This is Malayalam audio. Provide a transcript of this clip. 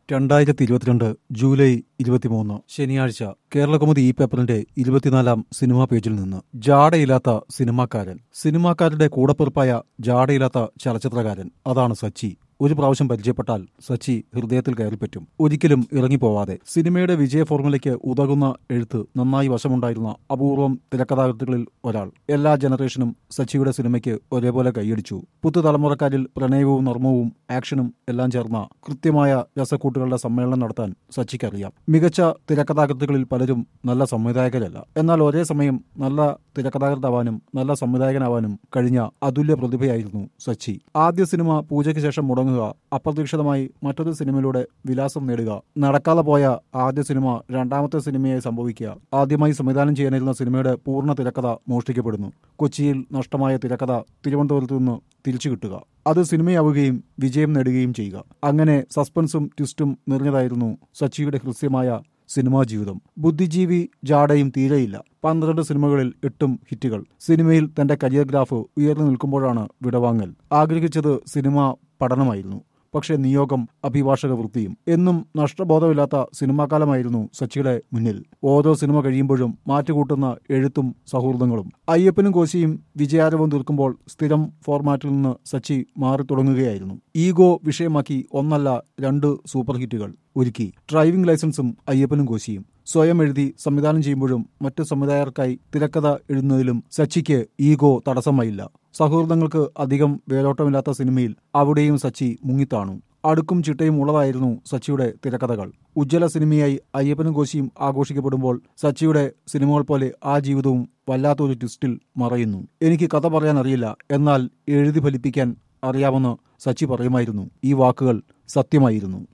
രണ്ടായിരത്തി ഇരുപത്തിരണ്ട് ജൂലൈ ഇരുപത്തിമൂന്ന് ശനിയാഴ്ച കേരളകൗമുദി ഈ പേപ്പറിന്റെ ഇരുപത്തിനാലാം സിനിമാ പേജിൽ നിന്ന് ജാടയില്ലാത്ത സിനിമാക്കാരൻ സിനിമാക്കാരുടെ കൂടപ്പിറപ്പായ ജാടയില്ലാത്ത ചലച്ചിത്രകാരൻ അതാണ് സച്ചി ഒരു പ്രാവശ്യം പരിചയപ്പെട്ടാൽ സച്ചി ഹൃദയത്തിൽ കയറിപ്പറ്റും ഒരിക്കലും ഇറങ്ങിപ്പോവാതെ സിനിമയുടെ വിജയ ഫോർമുലയ്ക്ക് ഉതകുന്ന എഴുത്ത് നന്നായി വശമുണ്ടായിരുന്ന അപൂർവം തിരക്കഥാകൃത്തുകളിൽ ഒരാൾ എല്ലാ ജനറേഷനും സച്ചിയുടെ സിനിമയ്ക്ക് ഒരേപോലെ കൈയടിച്ചു പുതുതലമുറക്കാരിൽ പ്രണയവും നർമ്മവും ആക്ഷനും എല്ലാം ചേർന്ന കൃത്യമായ രസക്കൂട്ടുകളുടെ സമ്മേളനം നടത്താൻ സച്ചിക്കറിയാം മികച്ച തിരക്കഥാകൃത്തുകളിൽ പലരും നല്ല സംവിധായകരല്ല എന്നാൽ ഒരേ സമയം നല്ല തിരക്കഥാകൃത്താവാനും നല്ല സംവിധായകനാവാനും കഴിഞ്ഞ അതുല്യ പ്രതിഭയായിരുന്നു സച്ചി ആദ്യ സിനിമ പൂജയ്ക്ക് ശേഷം മുടങ്ങുക അപ്രതീക്ഷിതമായി മറ്റൊരു സിനിമയിലൂടെ വിലാസം നേടുക നടക്കാതെ പോയ ആദ്യ സിനിമ രണ്ടാമത്തെ സിനിമയായി സംഭവിക്കുക ആദ്യമായി സംവിധാനം ചെയ്യാനിരുന്ന സിനിമയുടെ പൂർണ്ണ തിരക്കഥ മോഷ്ടിക്കപ്പെടുന്നു കൊച്ചിയിൽ നഷ്ടമായ തിരക്കഥ തിരുവനന്തപുരത്ത് നിന്ന് തിരിച്ചു കിട്ടുക അത് സിനിമയാവുകയും വിജയം നേടുകയും ചെയ്യുക അങ്ങനെ സസ്പെൻസും ട്വിസ്റ്റും നിറഞ്ഞതായിരുന്നു സച്ചിയുടെ ഹൃസ്യമായ സിനിമാ ജീവിതം ബുദ്ധിജീവി ജാടയും തീരെയില്ല പന്ത്രണ്ട് സിനിമകളിൽ എട്ടും ഹിറ്റുകൾ സിനിമയിൽ തന്റെ കരിയർ ഗ്രാഫ് ഉയർന്നു നിൽക്കുമ്പോഴാണ് വിടവാങ്ങൽ ആഗ്രഹിച്ചത് സിനിമ പഠനമായിരുന്നു പക്ഷേ നിയോഗം അഭിഭാഷക വൃത്തിയും എന്നും നഷ്ടബോധമില്ലാത്ത സിനിമാക്കാലമായിരുന്നു സച്ചിയുടെ മുന്നിൽ ഓരോ സിനിമ കഴിയുമ്പോഴും മാറ്റുകൂട്ടുന്ന എഴുത്തും സൗഹൃദങ്ങളും അയ്യപ്പനും കോശിയും വിജയാരവം തീർക്കുമ്പോൾ സ്ഥിരം ഫോർമാറ്റിൽ നിന്ന് സച്ചി മാറി തുടങ്ങുകയായിരുന്നു ഈഗോ വിഷയമാക്കി ഒന്നല്ല രണ്ട് സൂപ്പർ ഹിറ്റുകൾ ഒരുക്കി ഡ്രൈവിംഗ് ലൈസൻസും അയ്യപ്പനും കോശിയും സ്വയം എഴുതി സംവിധാനം ചെയ്യുമ്പോഴും മറ്റു സംവിധായകർക്കായി തിരക്കഥ എഴുതുന്നതിലും സച്ചിക്ക് ഈഗോ തടസ്സമായില്ല സൗഹൃദങ്ങൾക്ക് അധികം വേരോട്ടമില്ലാത്ത സിനിമയിൽ അവിടെയും സച്ചി മുങ്ങിത്താണു അടുക്കും ചിട്ടയും ഉള്ളതായിരുന്നു സച്ചിയുടെ തിരക്കഥകൾ ഉജ്ജ്വല സിനിമയായി അയ്യപ്പനും കോശിയും ആഘോഷിക്കപ്പെടുമ്പോൾ സച്ചിയുടെ സിനിമകൾ പോലെ ആ ജീവിതവും വല്ലാത്തൊരു ട്വിസ്റ്റിൽ മറയുന്നു എനിക്ക് കഥ പറയാൻ അറിയില്ല എന്നാൽ എഴുതി ഫലിപ്പിക്കാൻ അറിയാമെന്ന് സച്ചി പറയുമായിരുന്നു ഈ വാക്കുകൾ സത്യമായിരുന്നു